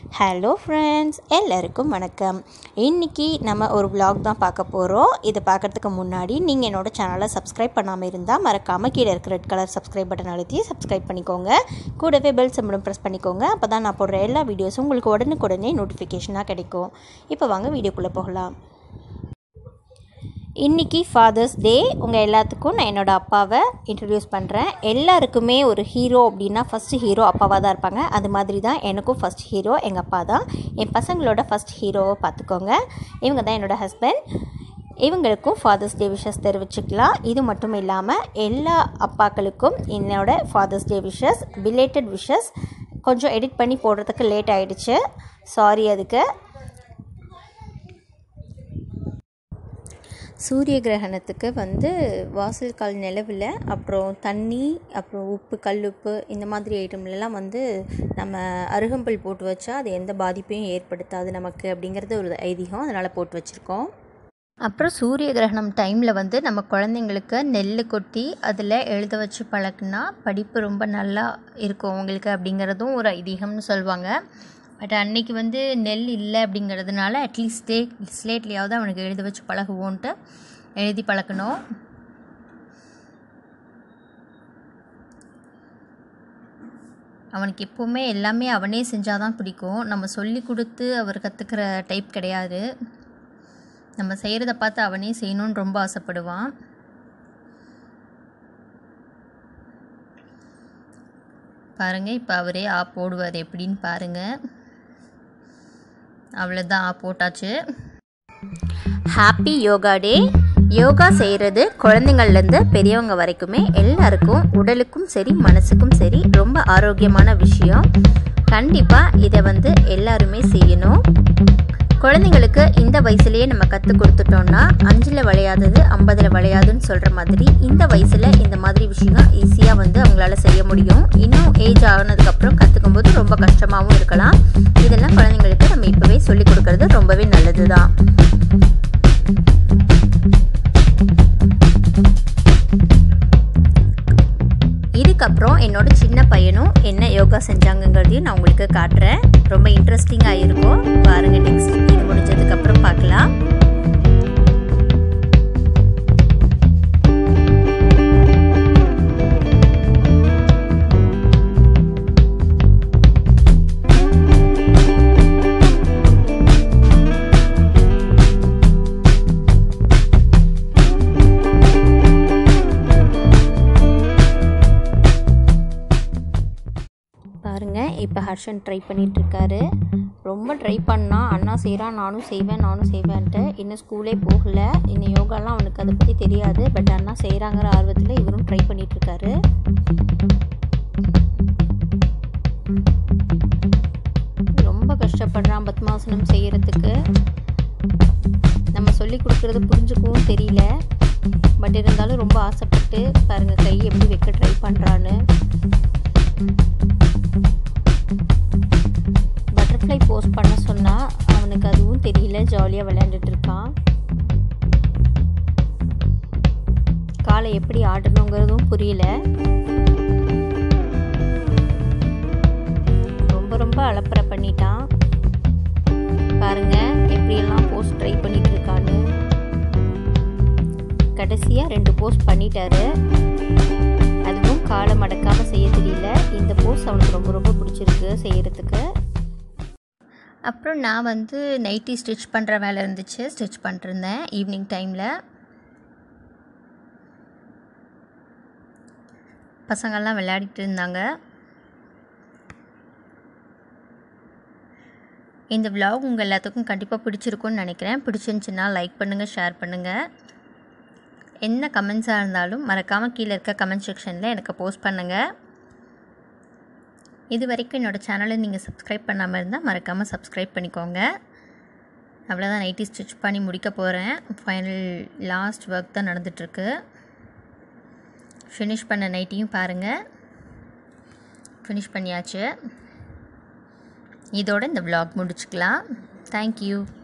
hello friends எல்லாருக்கும் வணக்கம் இன்றைக்கி நம்ம ஒரு vlog தான் பார்க்க போகிறோம் இதை பார்க்குறதுக்கு முன்னாடி நீங்கள் என்னோட சேனலை சப்ஸ்கிரைப் பண்ணாமல் இருந்தால் மறக்காமல் கீழே இருக்கிற ரெட் கலர் சப்ஸ்கிரைப் பட்டன் அழுத்தி சப்ஸ்கிரைப் பண்ணிக்கோங்க கூடவே பெல் சிம்பிளும் ப்ரெஸ் பண்ணிக்கோங்க அப்போ தான் நான் போடுற எல்லா வீடியோஸும் உங்களுக்கு உடனுக்குடனே நோட்டிஃபிகேஷனாக கிடைக்கும் இப்போ வாங்க வீடியோக்குள்ளே போகலாம் இன்றைக்கி ஃபாதர்ஸ் டே உங்கள் எல்லாத்துக்கும் நான் என்னோடய அப்பாவை இன்ட்ரடியூஸ் பண்ணுறேன் எல்லாருக்குமே ஒரு ஹீரோ அப்படின்னா ஃபஸ்ட்டு ஹீரோ அப்பாவாக தான் இருப்பாங்க அது மாதிரி தான் எனக்கும் ஃபஸ்ட் ஹீரோ எங்கள் அப்பா தான் என் பசங்களோட ஃபஸ்ட் ஹீரோவை பார்த்துக்கோங்க இவங்க தான் என்னோடய ஹஸ்பண்ட் இவங்களுக்கும் ஃபாதர்ஸ் டே விஷஸ் தெரிவிச்சுக்கலாம் இது மட்டும் இல்லாமல் எல்லா அப்பாக்களுக்கும் என்னோட Father's Day wishes belated wishes கொஞ்சம் எடிட் பண்ணி போடுறதுக்கு லேட் ஆகிடுச்சு சாரி அதுக்கு சூரிய கிரகணத்துக்கு வந்து வாசல் கால் நிலவில் அப்புறம் தண்ணி அப்புறம் உப்பு கல்லுப்பு இந்த மாதிரி ஐட்டம்லலாம் வந்து நம்ம அருகம்புல் போட்டு வச்சா அது எந்த பாதிப்பையும் ஏற்படுத்தாது நமக்கு அப்படிங்கிறது ஒரு ஐதீகம் அதனால் போட்டு வச்சுருக்கோம் அப்புறம் சூரிய கிரகணம் டைமில் வந்து நம்ம குழந்தைங்களுக்கு நெல் கொட்டி அதில் எழுத வச்சு பழக்குனா படிப்பு ரொம்ப நல்லா இருக்கும் அவங்களுக்கு அப்படிங்கிறதும் ஒரு ஐதீகம்னு சொல்லுவாங்க பட் அன்னைக்கு வந்து நெல் இல்லை அப்படிங்கிறதுனால அட்லீஸ்ட் ஸ்லே ஸ்லேட்லேயாவது அவனுக்கு எழுத வச்சு பழகுவோன்ட்டு எழுதி பழக்கணும் அவனுக்கு எப்போவுமே எல்லாமே அவனே செஞ்சால் தான் பிடிக்கும் நம்ம சொல்லி கொடுத்து அவர் கற்றுக்கிற டைப் கிடையாது நம்ம செய்கிறத பார்த்து அவனே செய்யணும்னு ரொம்ப ஆசைப்படுவான் பாருங்கள் இப்போ அவரே ஆ போடுவார் எப்படின்னு பாருங்கள் அவ்வளோதான் ஆ போட்டாச்சு ஹாப்பி யோகா டே யோகா செய்கிறது குழந்தைங்கள்லேருந்து பெரியவங்க வரைக்குமே எல்லாருக்கும் உடலுக்கும் சரி மனசுக்கும் சரி ரொம்ப ஆரோக்கியமான விஷயம் கண்டிப்பாக இதை வந்து எல்லாருமே செய்யணும் குழந்தைங்களுக்கு இந்த வயசுலேயே நம்ம கற்றுக் கொடுத்துட்டோம்னா அஞ்சில் விளையாதது ஐம்பதில் விளையாதுன்னு சொல்கிற மாதிரி இந்த வயசில் இந்த மாதிரி விஷயம் ஈஸியாக வந்து அவங்களால செய்ய முடியும் இன்னும் ஏஜ் ஆனதுக்கப்புறம் கற்றுக்கும் போது ரொம்ப கஷ்டமாகவும் இருக்கலாம் இதெல்லாம் குழந்தைங்களுக்கு நம்ம இப்போவே சொல்லிக் கொடுக்கறது ரொம்பவே நல்லது தான் இதுக்கப்புறம் என்னோட சின்ன பையனும் என்ன யோகா செஞ்சாங்கங்கிறதையும் நான் உங்களுக்கு காட்டுறேன் ரொம்ப இன்ட்ரெஸ்டிங்காக இருக்கும் பாருங்க நெக்ஸ்ட் இது முடிஞ்சதுக்கப்புறம் பார்க்கலாம் பாருங்கள் இப்போ ஹர்ஷன் ட்ரை பண்ணிகிட்ருக்காரு ரொம்ப ட்ரை பண்ணால் அண்ணா செய்கிறான் நானும் செய்வேன் நானும் செய்வேன்ட்டு இன்னும் ஸ்கூலே போகல இன்னும் யோகாலாம் அவனுக்கு அதை பற்றி தெரியாது பட் அண்ணா செய்கிறாங்கிற ஆர்வத்தில் இவரும் ட்ரை பண்ணிகிட்ருக்காரு ரொம்ப கஷ்டப்படுறான் பத்மாசனம் செய்கிறதுக்கு நம்ம சொல்லி கொடுக்குறது புரிஞ்சுக்கவும் தெரியல பட் இருந்தாலும் ரொம்ப ஆசைப்பட்டு பாருங்கள் கை எப்படி வைக்க ட்ரை பண்ணுறான்னு பட்டர்ஃப்ளை போஸ்ட் பண்ண சொன்னால் அவனுக்கு அதுவும் தெரியல ஜாலியாக விளையாண்டுட்டு இருக்கான் காலை எப்படி ஆடணுங்கிறதும் புரியல ரொம்ப ரொம்ப அலப்பறை பண்ணிட்டான் பாருங்க எப்படியெல்லாம் போஸ்ட் ட்ரை பண்ணிட்டு இருக்கான்னு கடைசியாக ரெண்டு போஸ்ட் பண்ணிட்டாரு அதுவும் காலை மடக்காமல் செய்ய தெரியல இந்த போஸ் அவனுக்கு ரொம்ப ரொம்ப பிடிச்சிருக்கு செய்கிறதுக்கு அப்புறம் நான் வந்து நைட்டி ஸ்டிச் பண்ணுற வேலை இருந்துச்சு ஸ்டிச் பண்ணிருந்தேன் ஈவினிங் டைமில் பசங்கள்லாம் விளையாடிட்டு இருந்தாங்க இந்த vlog உங்கள் எல்லாத்துக்கும் கண்டிப்பாக பிடிச்சிருக்கும்னு நினைக்கிறேன் பிடிச்சிருந்துச்சின்னா லைக் பண்ணுங்கள் ஷேர் பண்ணுங்கள் என்ன கமெண்ட்ஸாக இருந்தாலும் மறக்காமல் கீழே இருக்க கமெண்ட் செக்ஷனில் எனக்கு போஸ்ட் பண்ணுங்கள் இது வரைக்கும் என்னோடய சேனலை நீங்கள் சப்ஸ்கிரைப் பண்ணாமல் இருந்தால் மறக்காமல் சப்ஸ்கிரைப் பண்ணிக்கோங்க அவ்வளோதான் நைட்டி ஸ்டிச் பண்ணி முடிக்க போகிறேன் ஃபைனல் லாஸ்ட் ஒர்க் தான் நடந்துகிட்ருக்கு ஃபினிஷ் பண்ண நைட்டியும் பாருங்கள் ஃபினிஷ் பண்ணியாச்சு இதோட இந்த vlog முடிச்சுக்கலாம் தேங்க்யூ